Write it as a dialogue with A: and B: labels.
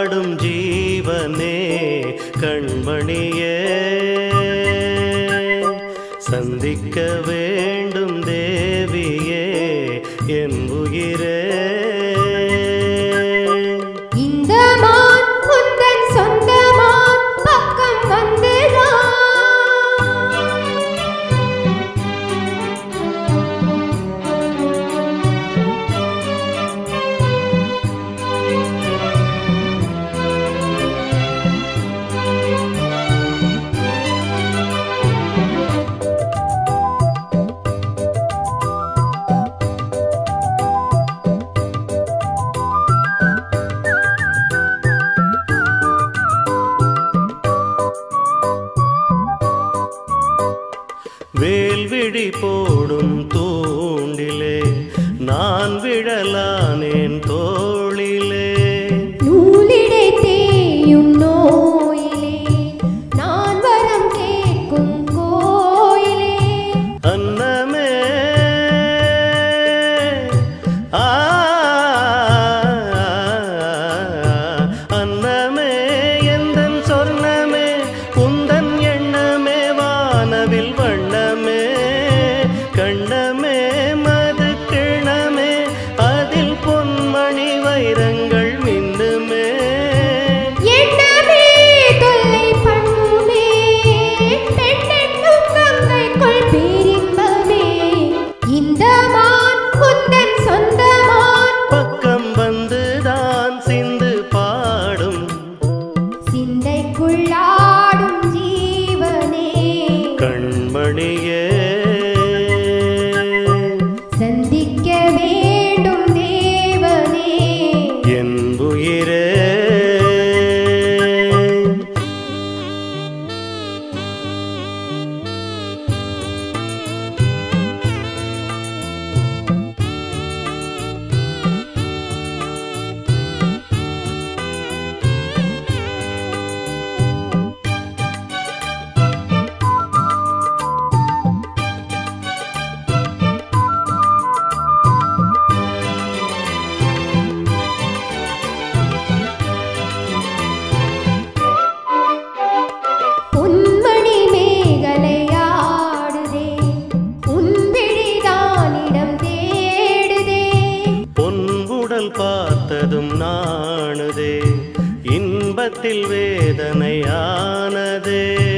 A: துள்ளாடும் ஜீவனே கண்மணியே சந்திக்க வேண்டும் தேவியே என் உயிரே
B: இந்த மான் உந்தன் சொந்த மான் பக்கம் வந்துதான்
A: வேல்விழி போடும் தூண்டிலே நான் விழலானேன் தோளிலே
B: நூலிடை தேயும் நோயிலே நான் வரம் கேட்கும் கோயிலே
A: அன்னமே ஆ, அன்னமே எந்தன் சொர்ணமே உந்தன் எண்ணமே வானவில் வண்ணமே கண்ணமே மது கிணமே அதில் பொன்மணி வைரங்கள் மின்னுமே
B: எண்ணமே தொல்லை பண்ணுமே பெண்ணென்னும் கங்கைக்குள் பேரின்பமே இந்த மான் குந்தன் சொந்த மான்
A: பக்கம் வந்துதான் சிந்து பாடும்
B: சிந்தைக்குள்ளாடும் ஜீவனே
A: கண்மணியே
B: சந்திக்க வேண்டும் தேவனே
A: என் உயிரே
B: பொன்மணி மேகலையாடுதே உன்பிழிதானிடம் தேடுதே
A: பொன்குடல் பார்த்ததும் நாணுதே இன்பத்தில் வேதனையானதே